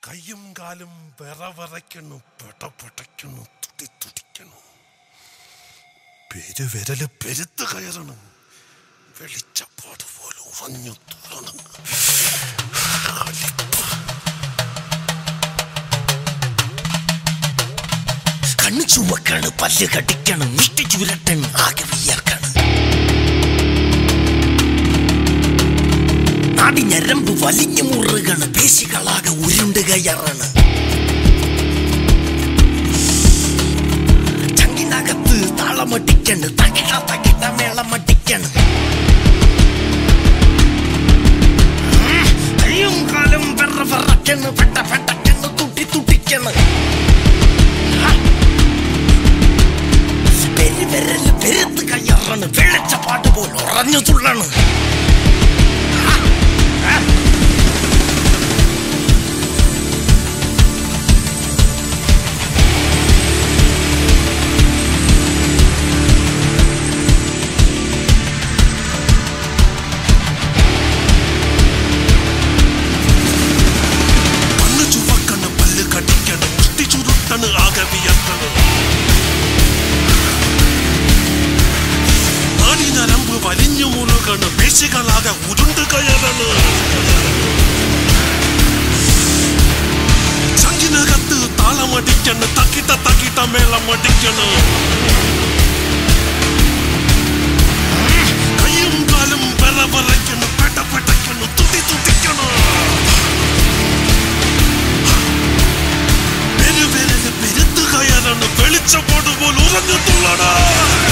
കയ്യും കാലും വിറവിറയ്ക്കണു പെടപെടയ്ക്കണു തുടി തുടിക്കണു പെരുവിരല് പെരുത്ത് കയറണം വെളിച്ചപ്പാട് പോലെ ഉറഞ്ഞു തുള്ളണം കണ്ണു ചുവക്കാണ് പല്ല് കടിക്കണം മുഷ്ടി ചുരട്ടൻ ആകെ വിയർക്കാണ് നാടി ഞരമ്പ് വലിഞ്ഞു മുറുകണ് പേശികളാകെ ഉരുണ്ട് കയറാണ് ചങ്കിനകത്ത് താളമടിക്കണ് തകിട തകിട മേളമടിക്കണ് കയ്യും കാലും വെറ വെറക്കണ് പെട്ട പെട്ടക്കണ് തുട്ടി തുട്ടിക്കണ് പെരുവിരല് പെരുത്ത് കയ്യറാണ് വെള്ളച്ചപ്പാട്ട് പോലെ ഉറഞ്ഞു തുള്ളണ് കണ്ണു ചുവക്കണ് പല്ല് കടിക്കണ് മുഷ്ടി ചുരുട്ടണ് ആകെ വിയർക്കണ് നാടി നരമ്പ് വലിഞ്ഞു മുറുകണ് പേശികളാകെ ഉരുണ്ട് കയറണ് ചങ്കിനകത്ത് താളമടിക്കണ് തക്കിട്ട തക്കിട്ട മേളമടിക്കണ് കയ്യും കാലും വിറവിറയ്ക്കണ് പെട്ട പെട്ടയ്ക്കണ് തുടി തുടിക്കണ് പെരുവിരല് പെരുത്ത് കയറാണ് വെളിച്ചപ്പാട് പോലെ ഉറഞ്ഞു തുള്ളണ